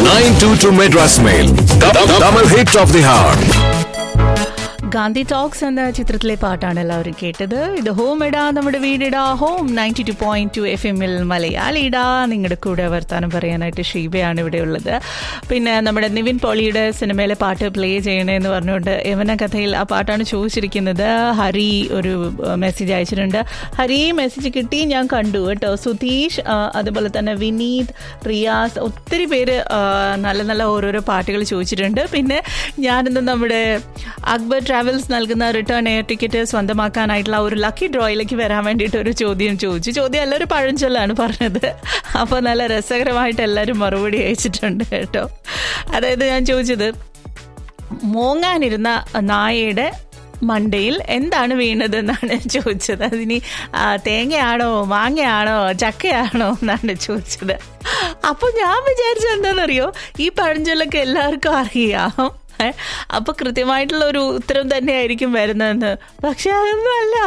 922 Madras Mail. Tamil hit of the hour. Gandhi Talks എന്ന ചിത്രത്തിലെ പാട്ടാണ് എല്ലാവരും കേട്ടത് ഇത് ഹോം ഇടാ നമ്മുടെ വീടിടാ home ninety two point two F എമ്മിൽ മലയാളിടാ നിങ്ങളുടെ കൂടെ വർത്താനം പറയാനായിട്ട് ഷീബയാണ് ഇവിടെ ഉള്ളത് പിന്നെ നമ്മുടെ നിവിൻ പോളിയുടെ സിനിമയിലെ പാട്ട് പ്ലേ ചെയ്യണമെന്ന് പറഞ്ഞുകൊണ്ട് യവന കഥയിൽ ആ പാട്ടാണ് ചോദിച്ചിരിക്കുന്നത് ഹരി ഒരു മെസ്സേജ് അയച്ചിട്ടുണ്ട് ഹരി മെസ്സേജ് കിട്ടി ഞാൻ കണ്ടു കേട്ടോ സുധീഷ് ആ, അതുപോലെ തന്നെ വിനീത് റിയാസ് ഒത്തിരി പേര് ആ, നല്ല നല്ല ഓരോരോ പാട്ടുകൾ ചോദിച്ചിട്ടുണ്ട് പിന്നെ ഞാനിന്ന് നമ്മുടെ അക്ബർ ട്രാവൽസ് നൽകുന്ന റിട്ടേൺ എയർ ടിക്കറ്റ് സ്വന്തമാക്കാനായിട്ടുള്ള ഒരു ലക്കി ഡ്രോയിലേക്ക് വരാൻ വേണ്ടിയിട്ട് ഒരു ചോദ്യം ചോദിച്ചു ചോദ്യം എല്ലാവരും പഴഞ്ചൊല്ലാണ് പറഞ്ഞത് അപ്പോൾ നല്ല രസകരമായിട്ട് എല്ലാവരും മറുപടി അയച്ചിട്ടുണ്ട് കേട്ടോ അതായത് ഞാൻ ചോദിച്ചത് മോങ്ങാനിരുന്ന നായയുടെ മണ്ടയിൽ എന്താണ് വീണത് എന്നാണ് ചോദിച്ചത് അതിനി ആ, തേങ്ങയാണോ മാങ്ങയാണോ ചക്കയാണോ എന്നാണ് ചോദിച്ചത് അപ്പോൾ ഞാൻ വിചാരിച്ചത് എന്താണെന്നറിയോ ഈ പഴഞ്ചൊല്ലൊക്കെ എല്ലാവർക്കും അറിയാം ഏ, അപ്പൊ കൃത്യമായിട്ടുള്ള ഒരു ഉത്തരം തന്നെയായിരിക്കും വരുന്നതെന്ന് പക്ഷെ അതൊന്നുമല്ല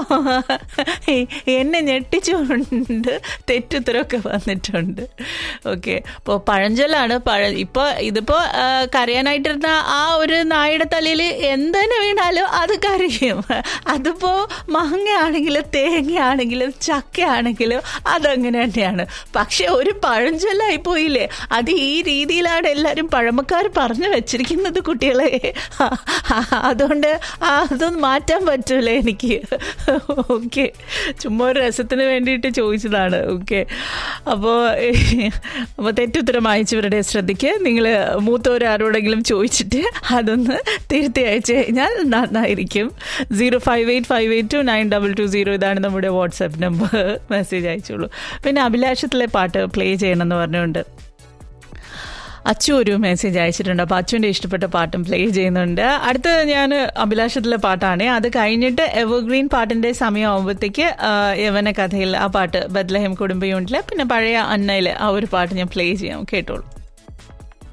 എന്നെ ഞെട്ടിച്ചുകൊണ്ട് തെറ്റുത്തരമൊക്കെ വന്നിട്ടുണ്ട് ഓക്കെ അപ്പോൾ പഴഞ്ചൊല്ലാണ് പഴ ഇപ്പോൾ ഇതിപ്പോൾ കരയാനായിട്ടിരുന്ന ആ ഒരു നായുടെ തലയിൽ എന്തെന്നെ വീണാലും അത് കരയും അതിപ്പോൾ മാങ്ങയാണെങ്കിലും തേങ്ങയാണെങ്കിലും ചക്കയാണെങ്കിലും അതങ്ങനെ തന്നെയാണ് പക്ഷെ ഒരു പഴഞ്ചൊല്ലായി പോയില്ലേ അത് ഈ രീതിയിലാണ് എല്ലാവരും പഴമക്കാർ പറഞ്ഞു വെച്ചിരിക്കുന്നത് കുട്ടികളെ അതുകൊണ്ട് ആ അതൊന്നും മാറ്റാൻ പറ്റൂല എനിക്ക് ഓക്കെ ചുമ്മാ ഒരു രസത്തിന് വേണ്ടിയിട്ട് ചോദിച്ചതാണ് ഓക്കെ അപ്പോൾ അപ്പോൾ തെറ്റുത്തരം അയച്ചവരുടെ ശ്രദ്ധിക്ക് നിങ്ങൾ മൂത്തവരാരോടെങ്കിലും ചോദിച്ചിട്ട് അതൊന്ന് തിരുത്തി അയച്ചു കഴിഞ്ഞാൽ നന്നായിരിക്കും zero five eight five eight two nine double two zero ഇതാണ് നമ്മുടെ വാട്സാപ്പ് നമ്പർ മെസ്സേജ് അയച്ചോളൂ പിന്നെ അഭിലാഷത്തിലെ പാട്ട് പ്ലേ ചെയ്യണമെന്ന് പറഞ്ഞുകൊണ്ട് അച്ചു ഒരു മെസ്സേജ് അയച്ചിട്ടുണ്ട് അപ്പോൾ അച്ചുവിൻ്റെ ഇഷ്ടപ്പെട്ട പാട്ടും പ്ലേ ചെയ്യുന്നുണ്ട് അടുത്ത് ഞാൻ അഭിലാഷത്തിലെ പാട്ടാണ് അത് കഴിഞ്ഞിട്ട് എവർഗ്രീൻ പാട്ടിൻ്റെ സമയമാകുമ്പോഴത്തേക്ക് യവന കഥയിൽ ആ പാട്ട് ബദ്ലഹം കുടുംബ യൂണിറ്റിലെ പിന്നെ പഴയ അന്നയിലെ ആ ഒരു പാട്ട് ഞാൻ പ്ലേ ചെയ്യാം കേട്ടോളൂ